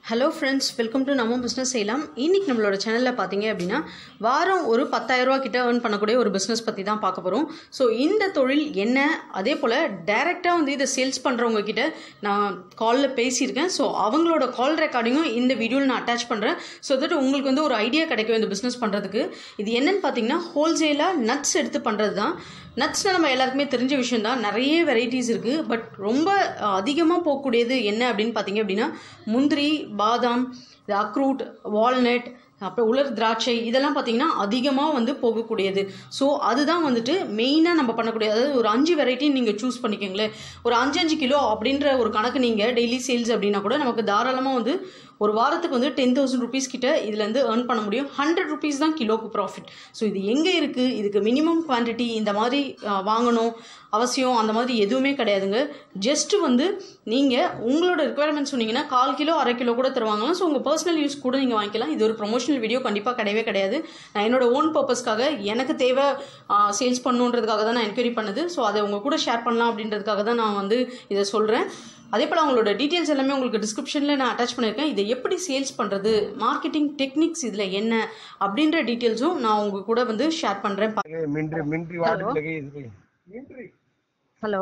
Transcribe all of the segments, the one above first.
Hello friends welcome to நம்ம business செய்யலாம் இன்னைக்கு நம்மளோட சேனலில் பார்த்தீங்க அப்படின்னா வாரம் ஒரு 10000 ரூபா கிட்ட ஏர்ன் பண்ணக்கூடிய ஒரு பிஸ்னஸ் பற்றி தான் பார்க்க போகிறோம் ஸோ இந்த தொழில் என்ன அதே போல் டைரெக்டாக வந்து இதை சேல்ஸ் பண்ணுறவங்க கிட்ட நான் காலில் பேசியிருக்கேன் ஸோ அவங்களோட கால் ரெக்கார்டிங்கும் இந்த வீடியோவில் நான் அட்டாச் பண்ணுறேன் ஸோ தட் உங்களுக்கு வந்து ஒரு ஐடியா கிடைக்கும் இந்த பிஸ்னஸ் பண்ணுறதுக்கு இது என்னன்னு பார்த்தீங்கன்னா ஹோல்சேலாக நட்ஸ் எடுத்து பண்ணுறது தான் நட்ஸ்னால் நம்ம எல்லாருக்குமே தெரிஞ்ச விஷயம் தான் நிறைய வெரைட்டிஸ் இருக்குது பட் ரொம்ப அதிகமாக போகக்கூடியது என்ன அப்படின்னு பார்த்தீங்க அப்படின்னா முந்திரி பாதாம் இது அக்ரூட் வால்நட் அப்புறம் உலர் திராட்சை இதெல்லாம் பார்த்தீங்கன்னா அதிகமாக வந்து போகக்கூடியது ஸோ அதுதான் வந்துட்டு மெயினாக நம்ம பண்ணக்கூடிய அதாவது ஒரு அஞ்சு வெரைட்டி நீங்கள் சூஸ் பண்ணிக்கோங்களேன் ஒரு அஞ்சு அஞ்சு கிலோ அப்படின்ற ஒரு கணக்கு நீங்கள் டெய்லி சேல்ஸ் அப்படின்னா கூட நமக்கு தாராளமாக வந்து ஒரு வாரத்துக்கு வந்து டென் தௌசண்ட் ருபீஸ் கிட்ட இதுலேருந்து ஏர்ன் பண்ண முடியும் ஹண்ட்ரட் ருபீஸ் தான் கிலோக்கு ப்ராஃபிட் ஸோ இது எங்கே இருக்குது இதுக்கு மினிமம் குவான்டிட்டி இந்த மாதிரி அஹ், வாங்கணும் அவசியம் அந்த மாதிரி எதுவுமே கிடையாதுங்க ஜஸ்ட் வந்து நீங்கள் உங்களோட ரெக்குவயர்மெண்ட் சொன்னீங்கன்னா கால் கிலோ அரை கிலோ கூட தருவாங்களாம் ஸோ உங்கள் பர்சனல் யூஸ் கூட நீங்கள் வாங்கிக்கலாம் இது ஒரு ப்ரொமோஷனல் வீடியோ கண்டிப்பாக கிடையவே கிடையாது நான் என்னோட ஓன் பர்பஸ்க்காக எனக்கு தேவை சேல்ஸ் பண்ணுன்றதுக்காக தான் நான் என்கொயரி பண்ணுது ஸோ அதை உங்கள் கூட ஷேர் பண்ணலாம் அப்படின்றதுக்காக தான் நான் வந்து இதை சொல்கிறேன் அதே போல் அவங்களோட டீட்டெயில்ஸ் எல்லாமே உங்களுக்கு டிஸ்கிரிப்ஷனில் நான் அட்டாச் பண்ணியிருக்கேன் இதை எப்படி சேல்ஸ் பண்ணுறது மார்க்கெட்டிங் டெக்னிக்ஸ் இதில் என்ன அப்படின்ற டீட்டெயில்ஸும் நான் உங்க கூட வந்து ஷேர் பண்ணுறேன் मिंट्री मिंट्री वाटर लगे इसमें ஹலோ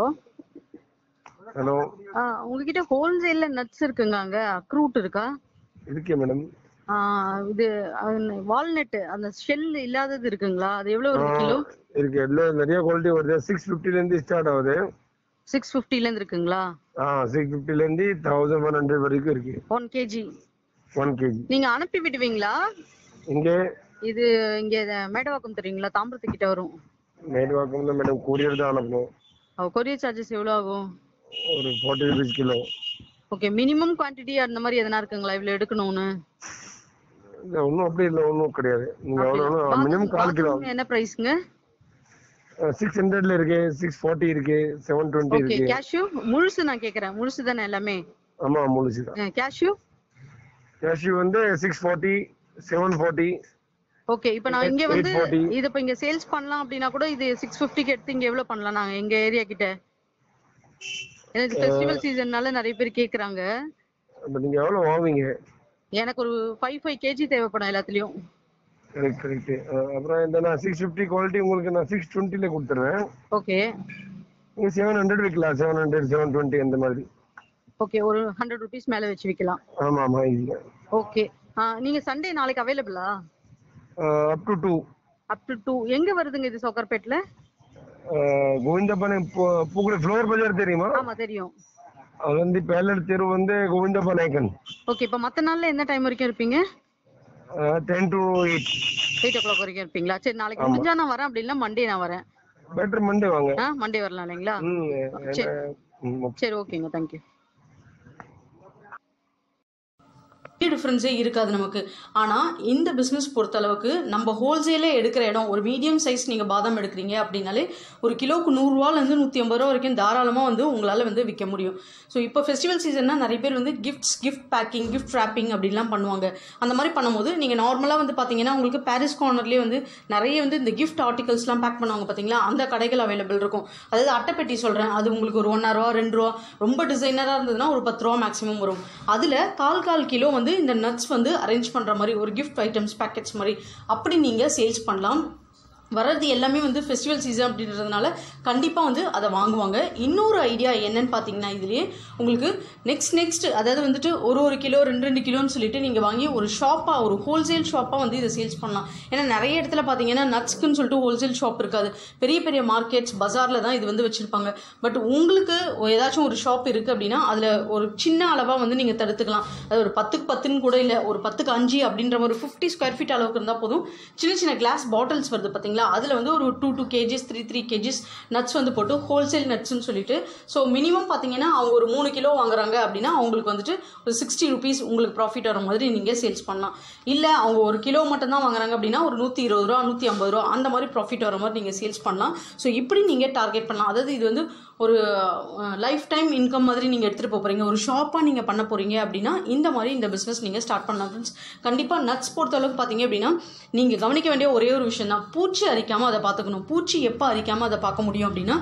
ஹலோ ஆ உங்ககிட்ட ஹோல்சேல்ல நட்ஸ் இருக்குங்க அங்க அக்ரூட் இருக்கா இருக்கே மேடம் ஆ, இது வால்நட் அந்த ஷெல் இல்லாதது இருக்குங்களா அது எவ்வளவு வருது கிலோ இருக்கு எல்லாம் நிறைய குவாலிட்டி வருது சிக்ஸ் ல இருந்து ஸ்டார்ட் ஆகுது சிக்ஸ் ஃபிஃப்டில இருந்து இருக்குங்களா ஆ சிக்ஸ் ல இருந்து தௌசண்ட் ஒன் ஹண்ட்ரட் வரைக்கும் இருக்கு ஒன் கேஜி ஒன் கேஜி நீங்க அனுப்பி விடுவீங்களா இங்க இது இங்க மேடவாக்கம் தெரியுங்களா தாம்பரத்துக்கிட்ட வரும் மேடுவாக்கம் தான் மேடம் கொரியர் தான் அனுப்பணும் கொரியர் சார்ஜஸ் எவ்வளவு ஆகும் ஒரு forty rupees kilo okay minimum quantity அந்த மாதிரி எதனா இருக்குங்களா இவ்வளவு எடுக்கணும்னு இல்ல ஒன்றும் அப்படி இல்லை ஒன்றும் கிடையாது நீங்க எவ்வளோ மினிமம் கால் கிலோ பாதாம் என்ன பிரைஸ்ங்க சிக்ஸ் ஹண்ட்ரட்ல இருக்கு சிக்ஸ் ஃபார்ட்டி இருக்கு செவன் டுவெண்ட்டி ஓகே இருக்கு கேஷ்யூ முழுசு நான் கேக்குறேன் முழுசு தானே எல்லாமே ஆமா முழுசு தான் கேஷ்யூ கேஷ்யூ வந்து six forty seven forty okay இப்போ நான் இங்க வந்து 840. இது இப்போ இங்க சேல்ஸ் பண்ணலாம் அப்படின்னா கூட இது சிக்ஸ் ஃபிஃப்டிக்கு எடுத்து இங்க எவ்வளவு பண்ணலாம் நாங்க எங்க ஏரியா கிட்ட ஏன்னா இது ஃபெஸ்டிவல் சீசன்னால நிறைய பேர் கேக்குறாங்க அப்ப நீங்க எவ்வளவு வாங்குவீங்க எனக்கு ஒரு ஃபைவ் ஃபைவ் கேஜி தேவைப்படும் எல்லாத்துலயும் கரெக்ட் கரெக்ட் அப்புறம் இந்த நான் சிக்ஸ் ஃபிஃப்டி குவாலிட்டி உங்களுக்கு நான் சிக்ஸ் டுவெண்ட்டில கொடுத்துருவேன் ஓகே நீங்க செவன் ஹண்ட்ரட் விற்கலாம் செவன் ஹண்ட்ரட் செவன் டுவெண்ட்டி அந்த மாதிரி ஓகே ஒரு ஹண்ட்ரட் ருபீஸ் மேல வச்சு விக்கலாம் ஆமா ஆமா இது ஓகே நீங்க சண்டே நாளைக்கு அவைலபிளா up to two up to two எங்க வருதுங்க இது சோக்கர்பேட்ல கோவிந்தப்பன் பூக்குடி ஃப்ளோர் பஜார் தெரியுமா ஆமா தெரியும் அது வந்து பேலர் தெரு வந்து கோவிந்தப்பா நாயக்கன் ஓகே இப்போ மத்த நாள்ல என்ன டைம் வரைக்கும் இருப்பீங்க ten to eight eight o'clock வரைக்கும் இருப்பீங்களா சரி நாளைக்கு முடிஞ்சா நான் வரேன் அப்படி இல்ல மண்டே நான் வரேன் பெட்டர் மண்டே வாங்க ஆ மண்டே வரலாம் இல்லைங்களா ம் சரி. ம், okay. சரி ஓகேங்க தேங்க்யூ டிஃப்ரென்ஸே இருக்காது நமக்கு ஆனால் இந்த பிஸ்னஸ் பொறுத்தளவுக்கு நம்ம ஹோல்சேலே எடுக்கிற இடம் ஒரு மீடியம் சைஸ் நீங்கள் பாதாம் எடுக்கிறீங்க அப்படின்னாலே ஒரு கிலோவுக்கு நூறுரூவாலேருந்து நூற்றி ஐம்பது ரூபா வரைக்கும் தாராளமாக வந்து உங்களால் வந்து விற்க முடியும் ஸோ இப்போ ஃபெஸ்டிவல் சீசன்னா நிறைய பேர் வந்து gifts gift packing gift wrapping அப்படிலாம் பண்ணுவாங்க அந்த மாதிரி பண்ணும்போது நீங்கள் நார்மலாக வந்து பார்த்தீங்கன்னா உங்களுக்கு பாரிஸ் கார்னர்லேயே வந்து நிறைய வந்து இந்த கிஃப்ட் ஆர்டிகல்ஸ்லாம் பேக் பண்ணுவாங்க பார்த்தீங்களா அந்த கடைகள் அவைலபிள் இருக்கும் அதாவது அட்டைப்பெட்டி சொல்கிறேன் அது உங்களுக்கு ஒரு ஒன்றரை ரூபா ரெண்டு ரூபா ரொம்ப டிசைனராக இருந்ததுன்னா ஒரு பத்து ரூபா மேக்ஸிமம் வரும் அதில் கால் கால் கிலோ வந்து இந்த நட்ஸ் வந்து அரேஞ்ச் பண்ணுற மாதிரி ஒரு கிஃப்ட் ஐட்டம்ஸ் பேக்கெட்ஸ் மாதிரி அப்படி நீங்கள் சேல்ஸ் பண்ணலாம் வர்றது எல்லாமே வந்து ஃபெஸ்டிவல் சீசன் அப்படின்றதுனால கண்டிப்பாக வந்து அதை வாங்குவாங்க இன்னொரு ஐடியா என்னன்னு பார்த்தீங்கன்னா இதுலேயே உங்களுக்கு நெக்ஸ்ட் நெக்ஸ்ட் அதாவது வந்துட்டு ஒரு ஒரு கிலோ ரெண்டு ரெண்டு கிலோன்னு சொல்லிட்டு நீங்கள் வாங்கி ஒரு ஷாப்பாக ஒரு ஹோல்சேல் ஷாப்பாக வந்து இதை சேல்ஸ் பண்ணலாம் ஏன்னா நிறைய இடத்துல பார்த்தீங்கன்னா நட்ஸ்க்குன்னு சொல்லிட்டு ஹோல்சேல் ஷாப் இருக்காது பெரிய பெரிய மார்க்கெட்ஸ் பஜாரில் தான் இது வந்து வச்சுருப்பாங்க பட் உங்களுக்கு ஏதாச்சும் ஒரு ஷாப் இருக்குது அப்படின்னா அதில் ஒரு சின்ன அளவாக வந்து நீங்கள் தடுத்துக்கலாம் அது ஒரு பத்துக்கு பத்துன்னு கூட இல்லை ஒரு பத்துக்கு அஞ்சு அப்படின்ற ஒரு ஃபிஃப்டி ஸ்கொயர் ஃபீட் அளவுக்கு இருந்தால் போதும் சின்ன சின்ன கிளாஸ் பாட்டில்ஸ் வருது பார்த்தீங்களா அதில் வந்து ஒரு two two KGs three three KGs nuts வந்து போட்டு ஹோல்சேல் நட்ஸ்னு சொல்லிட்டு ஸோ மினிமம் பார்த்தீங்கன்னா அவங்க ஒரு மூணு கிலோ வாங்குறாங்க அப்படின்னா அவங்களுக்கு வந்துட்டு ஒரு சிக்ஸ்டி ருபீஸ் உங்களுக்கு ப்ராஃபிட் வர மாதிரி நீங்கள் சேல்ஸ் பண்ணலாம் இல்லை அவங்க ஒரு கிலோ மட்டும் தான் வாங்குறாங்க அப்படின்னா ஒரு நூற்றி இருபது ரூபா நூற்றி ஐம்பது ரூபா அந்த மாதிரி ப்ராஃபிட் வர மாதிரி நீங்கள் சேல்ஸ் பண்ணலாம் ஸோ இப்படி நீங்கள் டார்கெட் பண்ணலாம் அதாவது இது வந்து ஒரு லைஃப் டைம் இன்கம் மாதிரி நீங்கள் எடுத்துகிட்டு போக போகிறீங்க ஒரு ஷாப்பாக நீங்கள் பண்ண போகிறீங்க அப்படின்னா இந்த மாதிரி இந்த பிஸ்னஸ் நீங்கள் ஸ்டார்ட் பண்ணலாம் ஃப்ரெண்ட்ஸ் கண்டிப்பாக நட்ஸ் பொறுத்த அளவுக்கு பார்த்தீங்க அப்படின்னா நீங்கள் கவனிக்க வேண்டிய ஒரே ஒரு விஷயம் தான் பூச்சி அரிக்காமல் அதை பார்த்துக்கணும் பூச்சி எப்போ அரிக்காமல் அதை பார்க்க முடியும் அப்படின்னா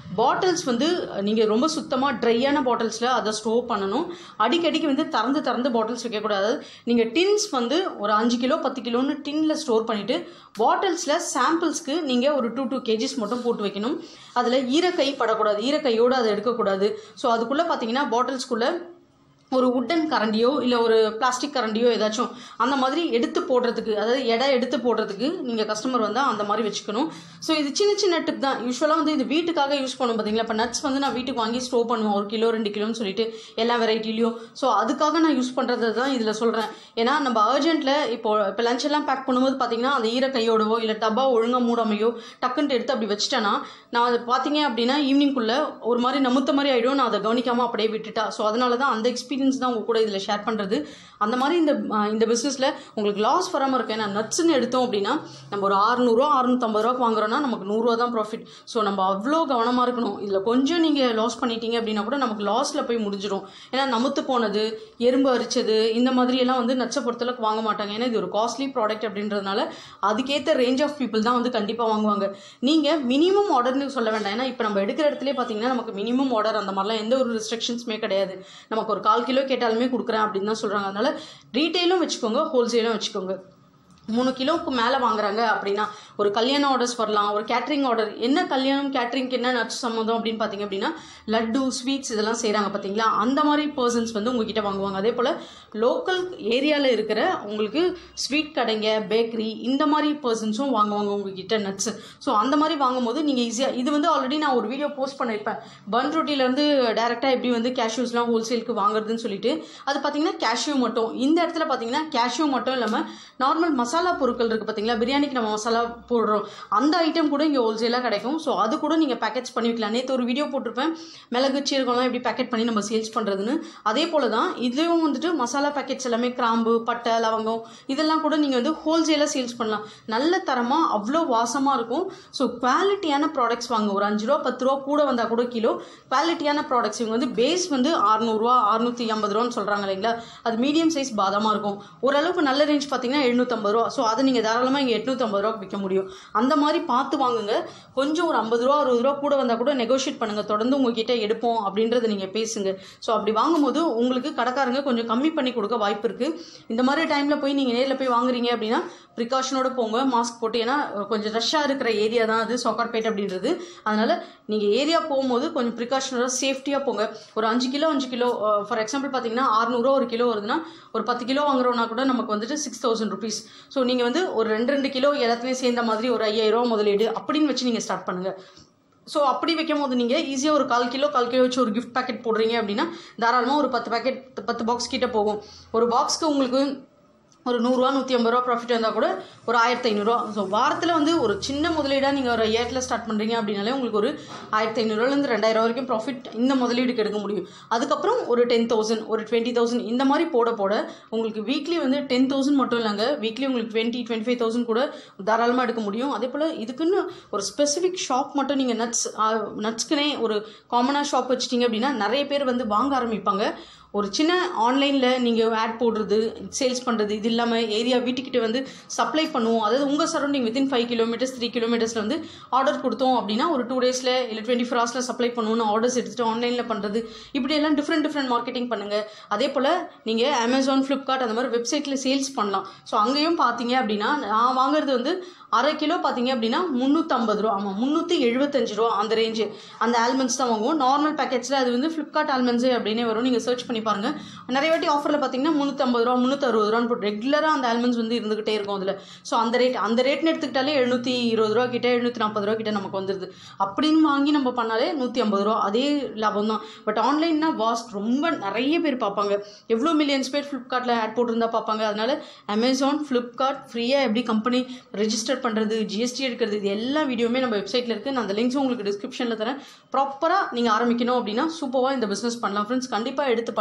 பாட்டில்ஸ் வந்து நீங்கள் ரொம்ப சுத்தமாக ட்ரையான பாட்டில்ஸில் அதை ஸ்டோர் பண்ணணும் அடிக்கடிக்கு வந்து திறந்து திறந்து பாட்டில்ஸ் வைக்கக்கூடாது நீங்கள் டின்ஸ் வந்து ஒரு அஞ்சு கிலோ பத்து கிலோன்னு டின்னில் ஸ்டோர் பண்ணிவிட்டு பாட்டில்ஸில் சாம்பிள்ஸ்க்கு நீங்கள் ஒரு டூ டூ கேஜிஸ் மட்டும் போட்டு வைக்கணும் அதில் ஈரக்கை படக்கூடாது ஈரக்கையோடு அதை எடுக்கக்கூடாது ஸோ அதுக்குள்ளே பார்த்தீங்கன்னா பாட்டில்ஸ்குள்ளே ஒரு உட்டன் கரண்டியோ இல்லை ஒரு பிளாஸ்டிக் கரண்டியோ ஏதாச்சும் அந்த மாதிரி எடுத்து போடுறதுக்கு அதாவது எடை எடுத்து போடுறதுக்கு நீங்கள் கஸ்டமர் வந்தால் அந்த மாதிரி வச்சுக்கணும் ஸோ இது சின்ன சின்ன டிப் தான் யூஸ்வலாக வந்து இது வீட்டுக்காக யூஸ் பண்ணும் பார்த்தீங்களா இப்போ நட்ஸ் வந்து நான் வீட்டுக்கு வாங்கி ஸ்டோர் பண்ணுவேன் ஒரு கிலோ ரெண்டு கிலோன்னு சொல்லிட்டு எல்லா வெரைட்டிலையும் ஸோ அதுக்காக நான் யூஸ் பண்ணுறது தான் இதில் சொல்கிறேன் ஏன்னா நம்ம அர்ஜென்ட்டில் இப்போ இப்போ லஞ்ச் எல்லாம் பேக் பண்ணும்போது பார்த்தீங்கன்னா அந்த ஈர கையோடவோ இல்லை டப்பா ஒழுங்காக மூடாமையோ டக்குன்ட்டு எடுத்து அப்படி வச்சுட்டேன்னா நான் அதை பார்த்தீங்க அப்படின்னா ஈவினிங்குள்ளே ஒரு மாதிரி நமுத்த மாதிரி ஆகிடும் நான் அதை கவனிக்காமல் அப்படியே விட்டுட்டா ஸோ அதனால தான் அந்த எக்ஸ்பீரியன்ஸ் தான் உங்கள் கூட இதில் ஷேர் பண்ணுறது அந்த மாதிரி இந்த அஹ், இந்த பிஸ்னஸில் உங்களுக்கு லாஸ் வராமல் இருக்கு ஏன்னா நட்ஸ்ன்னு எடுத்தோம் அப்படின்னா நம்ம ஒரு அறுநூறுவா அறுநூத்தம்பது ரூபாக்கு வாங்குறோம்னா நமக்கு நூறுரூவா தான் ப்ராஃபிட் ஸோ நம்ம அவ்வளோ கவனமாக இருக்கணும் இதில் கொஞ்சம் நீங்கள் லாஸ் பண்ணிட்டீங்க அப்படின்னா கூட நமக்கு லாஸில் போய் முடிஞ்சிடும் ஏன்னா நமுத்து போனது எறும்பு அரிச்சது இந்த மாதிரி எல்லாம் வந்து நச்சை பொறுத்தளவுக்கு வாங்க மாட்டாங்க ஏன்னா இது ஒரு காஸ்ட்லி ப்ராடக்ட் அப்படின்றதுனால அதுக்கேற்ற ரேஞ்ச் ஆஃப் பீப்புள் தான் வந்து கண்டிப்பாக வாங்குவாங்க நீங்கள் மினிமம் ஆர்டர்னு சொல்ல வேண்டாம் ஏன்னா இப்போ நம்ம எடுக்கிற இடத்துல பார்த்தீங்கன்னா நமக்கு மினிமம் ஆர்டர் அந்த மாதிரிலாம் எந்த ஒரு ரெஸ்ட்ரிக்ஷன்ஸுமே கிடையாது நமக்கு ஒரு கால் கிலோ கேட்டாலுமே கொடுக்குறேன் அப்படின்னு தான் சொல்கிறாங்க அதனால ரீட்டெயிலும் வச்சுக்கோங்க ஹோல்சேலும் வச்சுக்கோங்க மூணு கிலோவுக்கு மேலே வாங்குறாங்க அப்படின்னா ஒரு கல்யாண ஆர்டர்ஸ் வரலாம் ஒரு கேட்ரிங் ஆர்டர் என்ன கல்யாணம் கேட்ரிங்க்கு என்ன நட்ஸ் சம்மந்தம் அப்படின்னு பார்த்தீங்க அப்படின்னா லட்டு ஸ்வீட்ஸ் இதெல்லாம் செய்கிறாங்க பார்த்தீங்களா அந்த மாதிரி பர்சன்ஸ் வந்து உங்ககிட்ட வாங்குவாங்க அதே போல் லோக்கல் ஏரியாவில் இருக்கிற உங்களுக்கு ஸ்வீட் கடைங்க பேக்கரி இந்த மாதிரி பர்சன்ஸும் வாங்குவாங்க உங்ககிட்ட நட்ஸ் ஸோ அந்த மாதிரி வாங்கும்போது நீங்கள் ஈஸியாக இது வந்து ஆல்ரெடி நான் ஒரு வீடியோ போஸ்ட் பண்ணியிருப்பேன் பன் ரொட்டிலேருந்து டேரெக்டாக எப்படி வந்து கேஷ்யூஸ்லாம் ஹோல்சேலுக்கு வாங்குறதுன்னு சொல்லிட்டு அது பார்த்தீங்கன்னா கேஷ்யூ மட்டும் இந்த இடத்துல பார்த்தீங்கன்னா கேஷ்யூ மட்டும் இல்லாமல் நார்மல் மசாலா பொருட்கள் இருக்குது பார்த்தீங்களா பிரியாணிக்கு நம்ம மசாலா போடுறோம் அந்த ஐட்டம் கூட இங்கே ஹோல்சேலாக கிடைக்கும் ஸோ அது கூட நீங்கள் பேக்கெட்ஸ் பண்ணி வைக்கலாம் நேற்று ஒரு வீடியோ போட்டிருப்பேன் மிளகு சீரகம்லாம் எப்படி பேக்கெட் பண்ணி நம்ம சேல்ஸ் பண்ணுறதுன்னு அதே போல் தான் இதுவும் வந்துட்டு மசாலா பேக்கெட்ஸ் எல்லாமே கிராம்பு பட்டை லவங்கம் இதெல்லாம் கூட நீங்கள் வந்து ஹோல்சேலாக சேல்ஸ் பண்ணலாம் நல்ல தரமாக அவ்வளோ வாசமாக இருக்கும் ஸோ குவாலிட்டியான ப்ராடக்ட்ஸ் வாங்க ஒரு அஞ்சு ரூபா பத்து ரூபா கூட வந்தால் கூட கிலோ குவாலிட்டியான ப்ராடக்ட்ஸ் இவங்க வந்து பேஸ் வந்து அறநூறுவா அறுநூற்றி ஐம்பது ரூபான்னு சொல்கிறாங்க இல்லைங்களா அது மீடியம் சைஸ் பாதமாக இருக்கும் ஓரளவுக்கு நல்ல ரேஞ்ச் பார்த்தீங்கன்னா எழுநூற்றம்பது ரூபா ஸோ அதை நீங்கள் தாராளமாக இங்கே எட்நூற்றம்பது ரூபா விற்க முடியும் அந்த மாதிரி பார்த்து வாங்குங்க கொஞ்சம் ஒரு ஐம்பது ரூபா அறுபது ரூபா கூட வந்தால் கூட நெகோஷியேட் பண்ணுங்கள் தொடர்ந்து உங்ககிட்ட எடுப்போம் அப்படின்றத நீங்கள் பேசுங்க ஸோ அப்படி வாங்கும்போது உங்களுக்கு கடைக்காரங்க கொஞ்சம் கம்மி பண்ணி கொடுக்க வாய்ப்பு இருக்குது இந்த மாதிரி டைமில் போய் நீங்கள் நேரில் போய் வாங்குறீங்க அப்படின்னா ப்ரிகாஷனோட போங்க மாஸ்க் போட்டு ஏன்னா அஹ், கொஞ்சம் ரஷ்ஷாக இருக்கிற ஏரியா தான் அது சோக்கார்பேட் அப்படின்றது அதனால் நீங்கள் ஏரியா போகும்போது கொஞ்சம் ப்ரிகாஷனோட சேஃப்டியாக போங்க ஒரு அஞ்சு கிலோ அஞ்சு கிலோ ஃபார் எக்ஸாம்பிள் பார்த்தீங்கன்னா அறுநூறுவா ஒரு கிலோ வருதுன்னா ஒரு பத்து கிலோ வாங்குறோம்னா கூட நமக்கு வந்துட்டு சிக்ஸ் தௌசண்ட் ருபீஸ் ஸோ நீங்கள் வந்து ஒரு ரெண்டு ரெண்டு கிலோ எல்லாத்துலேயும் சேர்ந்த மாதிரி ஒரு ஐயாயிரம் முதலீடு அப்படின்னு வச்சு நீங்கள் ஸ்டார்ட் பண்ணுங்கள் ஸோ அப்படி வைக்கும் போது நீங்கள் ஈஸியாக ஒரு கால் கிலோ கால் கிலோ வச்சு ஒரு கிஃப்ட் பேக்கெட் போடுறீங்க அப்படின்னா தாராளமாக ஒரு பத்து பேக்கெட் பத்து பாக்ஸ் கிட்ட போகும் ஒரு பாக்ஸ்க்கு உங்களுக்கு ஒரு நூறுரூவா நூற்றி ஐம்பது ரூபா ப்ராஃபிட் வந்தால் கூட ஒரு ஆயிரத்தி ஐநூறுரூவா ஸோ வாரத்தில் வந்து ஒரு சின்ன முதலீடாக நீங்கள் ஒரு ஐயாயிரத்தில் ஸ்டார்ட் பண்ணுறீங்க அப்படின்னாலே உங்களுக்கு ஒரு ஆயிரத்தி ஐநூறுலேருந்து ரெண்டாயிரம் வரைக்கும் ப்ராஃபிட் இந்த முதலீடுக்கு எடுக்க முடியும் அதுக்கப்புறம் ஒரு டென் தௌசண்ட் ஒரு டுவெண்ட்டி தௌசண்ட் இந்த மாதிரி போட போட உங்களுக்கு வீக்லி வந்து டென் தௌசண்ட் மட்டும் இல்லைங்க வீக்லி உங்களுக்கு டுவெண்ட்டி டுவெண்ட்டி ஃபைவ் தௌசண்ட் கூட தாராளமாக எடுக்க முடியும் அதே போல் இதுக்குன்னு ஒரு ஸ்பெசிஃபிக் ஷாப் மட்டும் நீங்கள் நட்ஸ் நட்ஸ்க்குனே ஒரு காமனாக ஷாப் வச்சிட்டிங்க அப்படின்னா நிறைய பேர் வந்து வாங்க ஆரம்பிப்பாங்க ஒரு சின்ன ஆன்லைனில் நீங்கள் ஆட் போடுறது சேல்ஸ் பண்ணுறது இது இல்லாமல் ஏரியா வீட்டுக்கிட்ட வந்து சப்ளை பண்ணுவோம் அதாவது உங்கள் surrounding within five kilometres three கிலோமீட்டர்ஸில் வந்து ஆர்டர் கொடுத்தோம் அப்படின்னா ஒரு டூ டேஸில் இல்லை டுவெண்ட்டி ஃபோர் ஹவர்ஸில் சப்ளை பண்ணுவோம்னு ஆர்டர்ஸ் எடுத்துகிட்டு ஆன்லைனில் பண்ணுறது இப்படி எல்லாம் டிஃப்ரெண்ட் டிஃப்ரெண்ட் மார்க்கெட்டிங் பண்ணுங்கள் அதே போல் நீங்கள் அமேசான் ஃப்ளிப்கார்ட் அந்த மாதிரி வெப்சைட்டில் சேல்ஸ் பண்ணலாம் ஸோ அங்கேயும் பார்த்தீங்க அப்படின்னா நான் வாங்குறது வந்து அரை கிலோ பார்த்தீங்க அப்படின்னா முந்நூற்றம்பது ரூபா ஆமாம் முந்நூற்றி எழுபத்தஞ்சு ரூபா அந்த ரேஞ்சு அந்த ஆல்மண்ட்ஸ் தான் வாங்குவோம் நார்மல் பேக்கெட்ஸில் அது வந்து ஃப்ளிப்கார்ட் ஆல்மண்ட்ஸு அப்படின்னே வரும் நீங்கள் சர்ச் பண்ணி பாருங்கள் நிறைய வாட்டி ஆஃபரில் பார்த்தீங்கன்னா முந்நூற்றம்பது ரூபா முந்நூற்றறுபது ரூபான்னு போட்டு ரெகுலராக அந்த ஆல்மண்ட்ஸ் வந்து இருந்துகிட்டே இருக்கும் அதில் ஸோ அந்த ரேட் அந்த ரேட்னு எடுத்துக்கிட்டாலே எழுநூற்றி இருபது ரூபா கிட்ட எழுநூற்றி நாற்பது ரூபா கிட்ட நமக்கு வந்துடுது அப்படின்னு வாங்கி நம்ம பண்ணாலே நூற்றி ஐம்பது ரூபா அதே லாபம் தான் பட் ஆன்லைன்னா வாஸ்ட் ரொம்ப நிறைய பேர் பார்ப்பாங்க எவ்வளோ மில்லியன்ஸ் பேர் ஃப்ளிப்கார்ட்டில் ஆட் போட்டிருந்தா பார்ப்பாங்க அதனால அமேசான் ஃப்ளிப்கார்ட் ஃப்ரீயாக எப்படி கம்பெனி ரெஜிஸ்டர் பண்ணுறது ஜிஎஸ்டி எடுக்கிறது இது எல்லா வீடியோவுமே நம்ம வெப்சைட்டில் இருக்குது நான் அந்த லிங்க்ஸும் உங்களுக்கு டிஸ்கிரிப்ஷனில் தரேன் ப்ராப்பராக நீங்கள் ஆரம்பிக்கணும் அப்படின்னா சூப்பராக இந்த பிஸ்னஸ் பண்ணலாம் ஃப்ரெண்ட்ஸ் கண்டிப்பாக எடுத்து பண்ணுங்க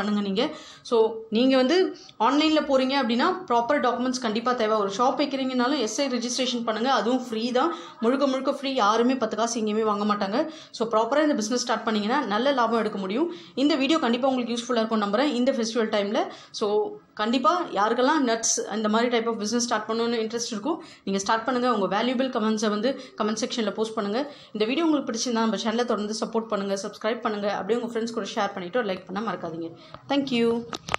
பண்ணுங்கள் நீங்கள் ஸோ நீங்கள் வந்து ஆன்லைனில் போகிறீங்க அப்படின்னா ப்ராப்பர் டாக்குமெண்ட்ஸ் கண்டிப்பாக தேவை ஒரு ஷாப் வைக்கிறீங்கனாலும் எஸ்ஐ ரெஜிஸ்ட்ரேஷன் பண்ணுங்கள் அதுவும் ஃப்ரீ தான் முழுக்க முழுக்க ஃப்ரீ யாருமே பத்து காசு எங்கேயுமே வாங்க மாட்டாங்க ஸோ ப்ராப்பராக இந்த பிஸ்னஸ் ஸ்டார்ட் பண்ணிங்கன்னா நல்ல லாபம் எடுக்க முடியும் இந்த வீடியோ கண்டிப்பாக உங்களுக்கு யூஸ்ஃபுல்லாக இருக்கும் நம்புறேன் இந்த ஃபெஸ்டிவல் டைமில் ஸோ கண்டிப்பாக யாருக்கெல்லாம் நட்ஸ் இந்த மாதிரி டைப் ஆஃப் பிஸ்னஸ் ஸ்டார்ட் பண்ணணும்னு இன்ட்ரெஸ்ட் இருக்கும் நீங்கள் ஸ்டார்ட் பண்ணுங்கள் உங்கள் வேல்யூபிள் கமெண்ட்ஸை வந்து கமெண்ட் செக்ஷனில் போஸ்ட் பண்ணுங்கள் இந்த வீடியோ உங்களுக்கு பிடிச்சிருந்தா நம்ம சேனலை தொடர்ந்து சப்போர்ட் பண்ணுங்கள் சப்ஸ்கிரைப் பண்ணுங்கள் அப்படியே உங்கள் ஃப்ரெண்ட்ஸ் கூட ஷேர் பண்ணிவிட்டு லைக் பண்ண மறக்காதீங்க தேங்க்யூ